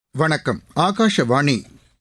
வணக்கம் ஆகாஷவாணி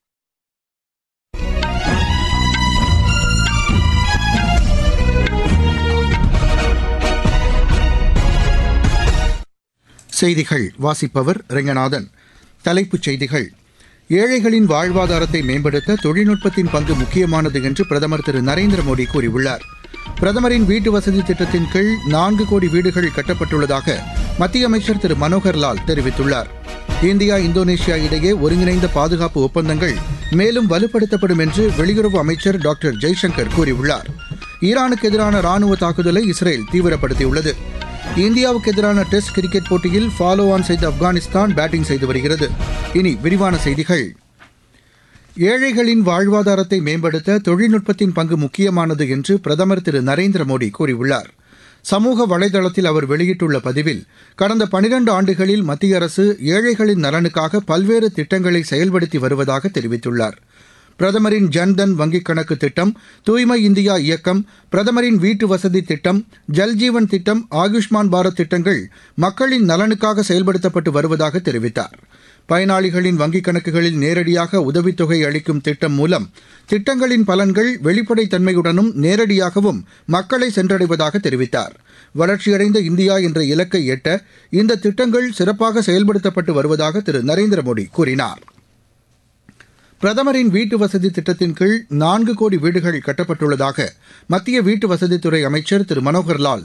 செய்திகள் வாசிப்பவர் ரெங்கநாதன் தலைப்புச் செய்திகள் ஏழைகளின் வாழ்வாதாரத்தை மேம்படுத்த தொழில்நுட்பத்தின் பங்கு முக்கியமானது என்று பிரதமர் திரு நரேந்திர மோடி கூறியுள்ளார் பிரதமரின் வீட்டு வசதி திட்டத்தின் கீழ் நான்கு கோடி வீடுகள் கட்டப்பட்டுள்ளதாக மத்திய அமைச்சர் திரு மனோகர் லால் தெரிவித்துள்ளார் இந்தியா இந்தோனேஷியா இடையே ஒருங்கிணைந்த பாதுகாப்பு ஒப்பந்தங்கள் மேலும் வலுப்படுத்தப்படும் என்று வெளியுறவு அமைச்சர் டாக்டர் ஜெய்சங்கர் கூறியுள்ளார் ஈரானுக்கு எதிரான ராணுவ தாக்குதலை இஸ்ரேல் தீவிரப்படுத்தியுள்ளது இந்தியாவுக்கு எதிரான டெஸ்ட் கிரிக்கெட் போட்டியில் ஃபாலோ ஆன் செய்த ஆப்கானிஸ்தான் பேட்டிங் செய்து வருகிறது இனி விரிவான செய்திகள் ஏழைகளின் வாழ்வாதாரத்தை மேம்படுத்த தொழில்நுட்பத்தின் பங்கு முக்கியமானது என்று பிரதமர் திரு நரேந்திர மோடி கூறியுள்ளார் சமூக வலைதளத்தில் அவர் வெளியிட்டுள்ள பதிவில் கடந்த பனிரண்டு ஆண்டுகளில் மத்திய அரசு ஏழைகளின் நலனுக்காக பல்வேறு திட்டங்களை செயல்படுத்தி வருவதாக தெரிவித்துள்ளார் பிரதமரின் ஜன்தன் வங்கிக் கணக்கு திட்டம் தூய்மை இந்தியா இயக்கம் பிரதமரின் வீட்டு வசதி திட்டம் ஜல்ஜீவன் திட்டம் ஆயுஷ்மான் பாரத் திட்டங்கள் மக்களின் நலனுக்காக செயல்படுத்தப்பட்டு வருவதாக தெரிவித்தார் பயனாளிகளின் வங்கிக் கணக்குகளில் நேரடியாக உதவித்தொகை அளிக்கும் திட்டம் மூலம் திட்டங்களின் பலன்கள் வெளிப்படைத்தன்மையுடனும் நேரடியாகவும் மக்களை சென்றடைவதாக தெரிவித்தார் வளர்ச்சியடைந்த இந்தியா என்ற இலக்கை எட்ட இந்த திட்டங்கள் சிறப்பாக செயல்படுத்தப்பட்டு வருவதாக திரு நரேந்திர மோடி கூறினார் பிரதமரின் வீட்டு வசதி திட்டத்தின் கீழ் நான்கு கோடி வீடுகள் கட்டப்பட்டுள்ளதாக மத்திய வீட்டு வசதித்துறை அமைச்சர் திரு மனோகர் லால்